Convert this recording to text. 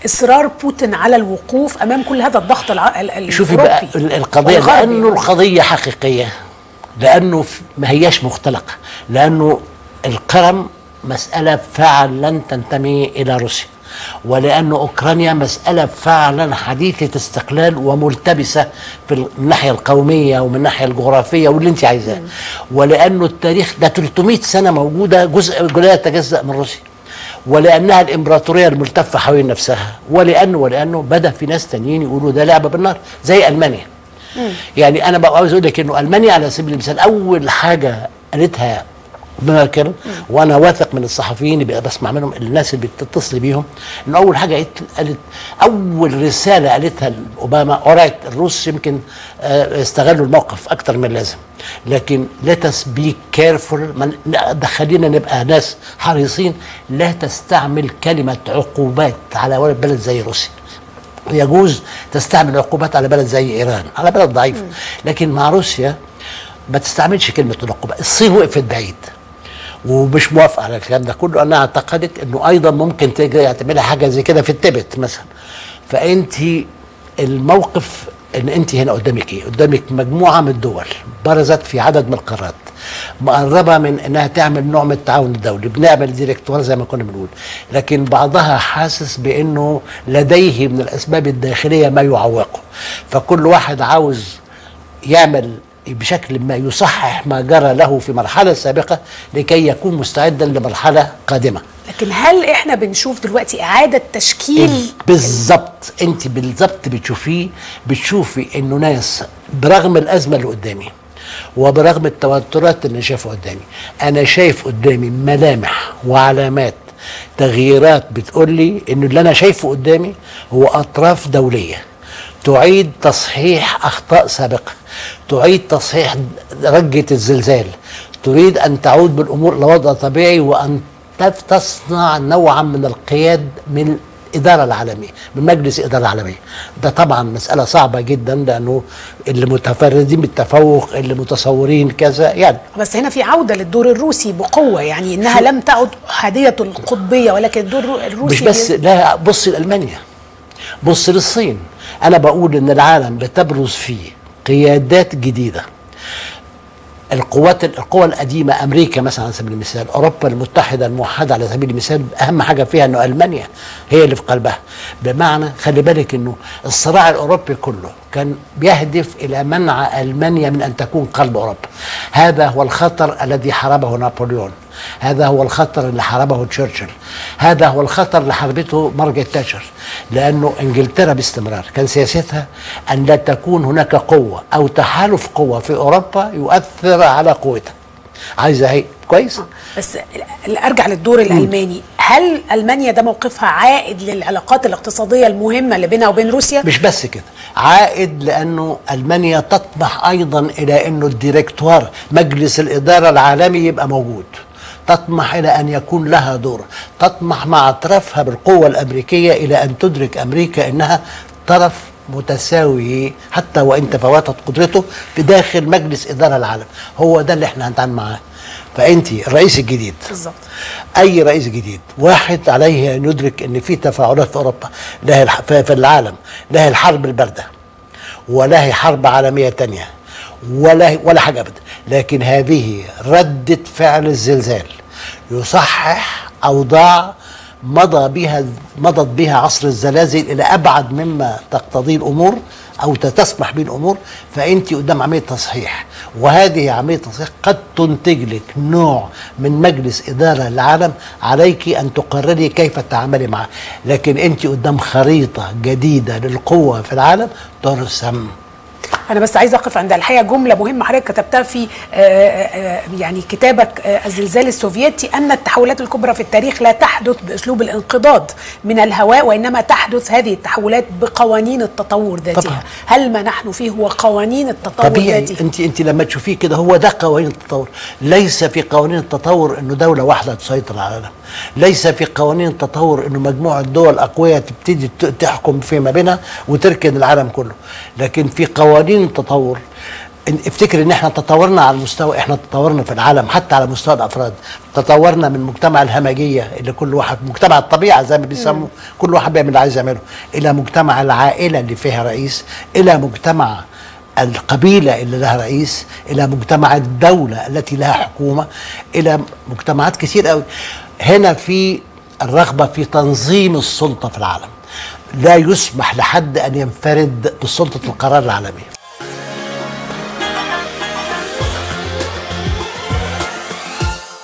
اصرار بوتين على الوقوف امام كل هذا الضغط الع... ال- ال- شوفي بقى الأوروبي ال- القضيه والغربي. لانه القضيه حقيقيه لانه ف- ما هياش مختلقه لانه القرم مساله فعلا لن تنتمي الى روسيا ولأن أوكرانيا مسألة فعلا حديثة استقلال وملتبسة في ال- من الناحية القومية ومن الناحية الجغرافية واللي أنت عايزاه ولأنه التاريخ ده 300 سنة موجودة جزء لا يتجزأ من روسيا ولانها الامبراطوريه الملتفه حوالين نفسها ولانه ولانه بدا في ناس تانيين يقولوا ده لعبه بالنار زي المانيا يعني انا بقى عاوز اقول لك انه المانيا على سبيل المثال اول حاجه قالتها ميركل وانا واثق من الصحفيين اللي بسمع منهم الناس اللي بتتصل بيهم ان اول حاجه قالت, قالت اول رساله قالتها لاوباما اورايت الروس يمكن آه، استغلوا الموقف اكتر من اللازم لكن let us be careful من ده خلينا نبقى ناس حريصين لا تستعمل كلمه عقوبات على بلد زي روسيا يجوز تستعمل عقوبات على بلد زي ايران على بلد ضعيف لكن مع روسيا ما تستعملش كلمه العقوبه الصين وقفت بعيد ومش موافقه على الكلام ده كله انا اعتقدت انه ايضا ممكن تيجي تعملها حاجه زي كده في التبت مثلا فانت الموقف ان انت هنا قدامك ايه؟ قدامك مجموعه من الدول برزت في عدد من القارات مقربه من انها تعمل نوع من التعاون الدولي بنعمل ديركتوار زي ما كنا بنقول لكن بعضها حاسس بانه لديه من الاسباب الداخليه ما يعوقه فكل واحد عاوز يعمل بشكل ما يصحح ما جرى له في مرحله سابقه لكي يكون مستعدا لمرحله قادمه لكن هل احنا بنشوف دلوقتي اعاده تشكيل بالظبط انت بالظبط بتشوفيه بتشوفي انه ناس برغم الازمه اللي قدامي وبرغم التوترات اللي شايفها قدامي انا شايف قدامي ملامح وعلامات تغييرات بتقول لي ان اللي انا شايفه قدامي هو اطراف دوليه تعيد تصحيح اخطاء سابقه تعيد تصحيح رجه الزلزال تريد ان تعود بالامور لوضع طبيعي وان تف- تصنع نوعا من القياد من الإدارة العالمية من مجلس الإدارة العالمية ده طبعا مسألة صعبة جدا لأنه اللي متفردين بالتفوق اللي متصورين كذا يعني بس هنا في عوده للدور الروسي بقوه يعني انها لم تعد احاديه القطبيه ولكن الدور الروسي مش بس لا بص لألمانيا بص للصين أنا بقول إن العالم بتبرز فيه قيادات جديدة القوات القوى القديمة أمريكا مثلا على سبيل المثال أوروبا المتحدة الموحدة على سبيل المثال أهم حاجة فيها أنه ألمانيا هي اللي في قلبها بمعنى خلي بالك أنه الصراع الأوروبي كله كان بيهدف إلى منع ألمانيا من أن تكون قلب أوروبا هذا هو الخطر الذي حاربه نابليون هذا هو الخطر اللي حاربه تشرشل هذا هو الخطر اللي حاربته مارجريت تاتشر لانه انجلترا باستمرار كان سياستها ان لا تكون هناك قوه او تحالف قوه في اوروبا يؤثر على قوتها عايزه هي كويس بس ارجع للدور الالماني هل المانيا ده موقفها عائد للعلاقات الاقتصاديه المهمه اللي بينها وبين روسيا مش بس كده عائد لانه المانيا تطمح ايضا الى انه الديركتوار مجلس الاداره العالمي يبقى موجود تطمح الى ان يكون لها دور تطمح مع اطرافها بالقوه الامريكيه الى ان تدرك امريكا انها طرف متساوي حتى وان تفاوتت قدرته في داخل مجلس اداره العالم هو ده اللي احنا هنتعامل معاه فانت الرئيس الجديد بالظبط اي رئيس جديد واحد عليه ان يدرك ان في تفاعلات في اوروبا لا الح- في في العالم لا الحرب البارده ولا هي حرب عالميه تانية ولا ولا حاجه ابدا لكن هذه رده فعل الزلزال يصحح اوضاع مضى بها مضت بها عصر الزلازل الى ابعد مما تقتضيه الامور او تسمح به الامور فانت قدام عمليه تصحيح وهذه عمليه تصحيح قد تنتج لك نوع من مجلس اداره العالم عليك ان تقرري كيف تتعاملي معه لكن انت قدام خريطه جديده للقوه في العالم ترسم انا بس عايزه اقف عند الحقيقه جمله مهمه حضرتك كتبتها في آه، آه، يعني كتابك آه، الزلزال السوفيتي ان التحولات الكبرى في التاريخ لا تحدث باسلوب الانقضاض من الهواء وانما تحدث هذه التحولات بقوانين التطور ذاتها طبعاً. هل ما نحن فيه هو قوانين التطور طبيعي ذاتها انت انت لما تشوفيه كده هو ده قوانين التطور ليس في قوانين التطور انه دوله واحده تسيطر على العالم ليس في قوانين التطور انه مجموعه دول اقوياء تبتدي ت- تحكم فيما بينها وتركن العالم كله لكن في قوانين التطور إن- افتكر ان احنا تطورنا على المستوى احنا تطورنا في العالم حتى على مستوى الافراد تطورنا من مجتمع الهمجيه اللي كل واحد مجتمع الطبيعه زي ما بيسموا كل واحد بيعمل اللي عايز يعمله الى مجتمع العائله اللي فيها رئيس الى مجتمع القبيله اللي لها رئيس الى مجتمع الدوله التي لها حكومه الى مجتمعات كثير قوي هنا في الرغبه في تنظيم السلطه في العالم لا يسمح لحد ان ينفرد بسلطه القرار العالمي